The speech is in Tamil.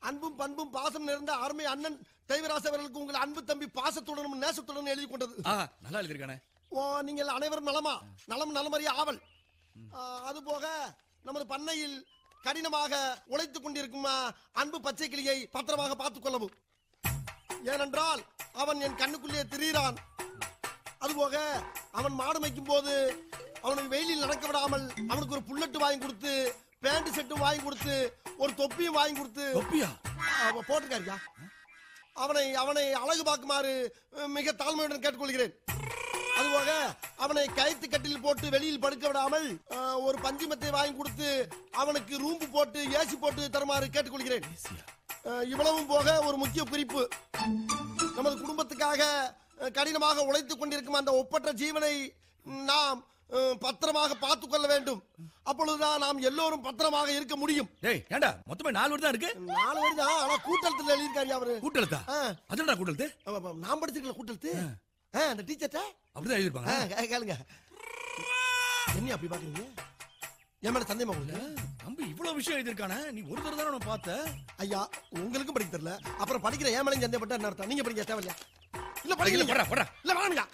அன்பும் பண்பும் பாசம் நிறைந்த அருமை அண்ணன் தெய்வராச அவர்களுக்கு உங்கள் அன்பு தம்பி பாசத்துடனும் நேசத்துடனும் எழுதி கொண்டது ஆ நல்லா எழுதிருக்கானே ஓ நீங்கள் அனைவரும் நலமா நலம் நலமறிய ஆவல் ஆ, அதுபோக நமது பண்ணையில் கடினமாக உழைத்துக் கொண்டிருக்கும் ஆ, அன்பு பச்சை கிளியை பத்திரமாக பார்த்துக் கொள்ளவும் ஏனென்றால் அவன் என் கண்ணுக்குள்ளே திரியிறான் அதுபோக அவன் மாடு மேய்க்கும் போது அவனுக்கு வெயிலில் நடக்க விடாமல் அவனுக்கு ஒரு புல்லட்டு வாங்கி கொடுத்து பேண்ட் செட்டும் வாங்கி கொடுத்து ஒரு தொப்பியும் வாங்கி கொடுத்து தொப்பியா அவன் போட்டிருக்காருயா அவனை அவனை அழகு பார்க்குமாறு அஹ், மிக தாழ்மையுடன் கேட்டுக்கொள்கிறேன் அதுபோக அவனை கயிற்று கட்டில் போட்டு வெளியில் படுக்க விடாமல் அஹ், ஒரு பஞ்சுமத்தை வாங்கி கொடுத்து அவனுக்கு ரூம்பு போட்டு ஏசி போட்டு தருமாறு கேட்டுக்கொள்கிறேன் அஹ், இவ்வளவும் போக ஒரு முக்கிய குறிப்பு நமது குடும்பத்துக்காக அஹ், கடினமாக உழைத்துக் கொண்டிருக்கும் அந்த ஒப்பற்ற ஜீவனை நாம் அஹ், பத்திரமாக பார்த்துக் கொள்ள வேண்டும் அப்பொழுதுதான் நாம் எல்லோரும் பத்திரமாக இருக்க முடியும் டேய் ஏண்டா மொத்தமே நாலு வருடம் இருக்கு நாலு வருதான் ஆனா கூட்டத்தில் எழுதியிருக்காரு அவரு கூட்டெழுத்தா ஆ. அதுடா கூட்டெழுத்து ஆமா, ஆமா, நான் படிச்சிருக்கல கூட்டெழுத்து ஆ, அந்த டீச்சர்ட்ட அப்படிதான் எழுதிருப்பாங்க கேளுங்க என்ன அப்படி பாக்குறீங்க என் மேல சந்தேகமா உங்களுக்கு தம்பி இவ்வளவு விஷயம் எழுதிருக்கானே நீ ஒரு தடவை தானே உன்னை பார்த்த ஐயா உங்களுக்கும் படிக்க தெரியல அப்புறம் படிக்கிற ஏன் மேலே சந்தேகப்பட்டா என்ன அர்த்தம் நீங்க படிக்க தேவையில்லையா இல்ல இல்ல படிக்கல படுறா படுறா இல்ல வாங்க